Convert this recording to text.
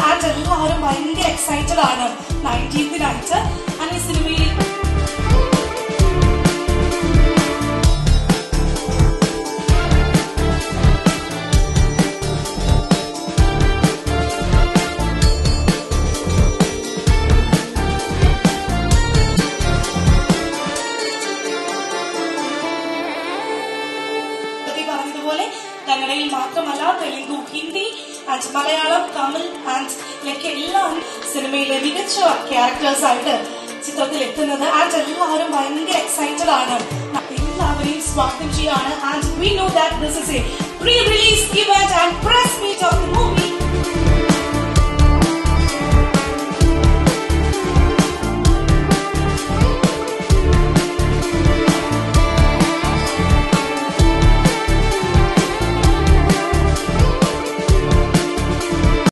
and എല്ലാവരും ഭയങ്കര excited ആണ് നയൻറ്റീൻത്തിനായിട്ട് ആൻഡ് ഈ സിനിമയിൽ പ്രതി പറഞ്ഞതുപോലെ കന്നഡയിൽ മാത്രമല്ല തെലുങ്കു ഹിന്ദി ആൻഡ് മലയാളം തമിഴ് ആൻഡ് ലൊക്കെ എല്ലാം സിനിമയിലെ മികച്ച ക്യാരക്ടേഴ്സ് ആയിട്ട് ചിത്രത്തിൽ എത്തുന്നത് ആൻഡ് എല്ലാവരും ഭയങ്കര എക്സൈറ്റഡ് ആണ് എല്ലാവരെയും സ്വാഗതം ചെയ്യാണ് and we know that this is a pre release event and press meet of the movie